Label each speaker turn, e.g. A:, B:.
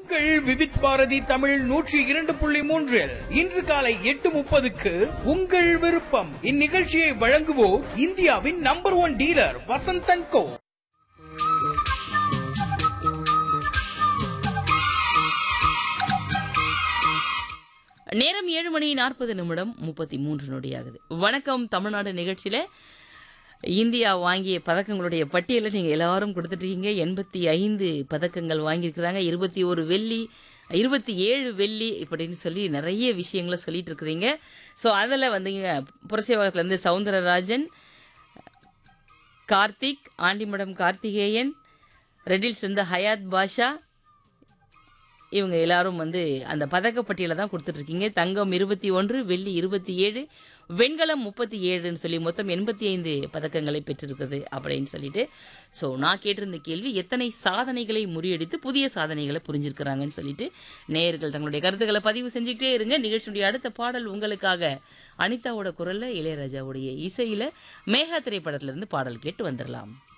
A: உங்கள் விவித் பாரதி தமிழ் நூற்றி இரண்டு புள்ளி மூன்றில் இன்று காலை எட்டு முப்பதுக்கு உங்கள் விருப்பம் இந்நிகழ்ச்சியை வழங்குவோர் இந்தியாவின் number one dealer Vasanthan Co
B: நேரம் ஏழு மணி நாற்பது நிமிடம் முப்பத்தி மூன்று நொடியாகுது வணக்கம் தமிழ்நாடு நிகழ்ச்சியில் இந்தியா வாங்கிய பதக்கங்களுடைய பட்டியலை நீங்கள் எல்லாரும் கொடுத்துட்டீங்க எண்பத்தி ஐந்து பதக்கங்கள் வாங்கியிருக்கிறாங்க இருபத்தி ஒரு வெள்ளி இருபத்தி ஏழு வெள்ளி இப்படின்னு சொல்லி நிறைய விஷயங்களை சொல்லிட்டு இருக்கிறீங்க ஸோ அதில் வந்தீங்க புரசேவகத்துலேருந்து சவுந்தரராஜன் கார்த்திக் ஆண்டிமடம் கார்த்திகேயன் ரெட்டில் சேர்ந்த ஹயாத் பாஷா இவங்க எல்லாரும் வந்து அந்த பதக்கப்பட்டியலை தான் கொடுத்துட்ருக்கீங்க தங்கம் இருபத்தி ஒன்று வெள்ளி இருபத்தி ஏழு வெண்கலம் முப்பத்தி ஏழுன்னு சொல்லி மொத்தம் எண்பத்தி ஐந்து பதக்கங்களை பெற்றிருக்குது அப்படின்னு சொல்லிட்டு ஸோ நான் கேட்டிருந்த கேள்வி எத்தனை சாதனைகளை முறியடித்து புதிய சாதனைகளை புரிஞ்சிருக்கிறாங்கன்னு சொல்லிட்டு நேயர்கள் தங்களுடைய கருத்துக்களை பதிவு செஞ்சுக்கிட்டே இருங்க நிகழ்ச்சியுடைய அடுத்த பாடல் உங்களுக்காக அனிதாவோட குரல்ல இளையராஜாவுடைய இசையில மேகா திரைப்படத்திலிருந்து பாடல் கேட்டு வந்துடலாம்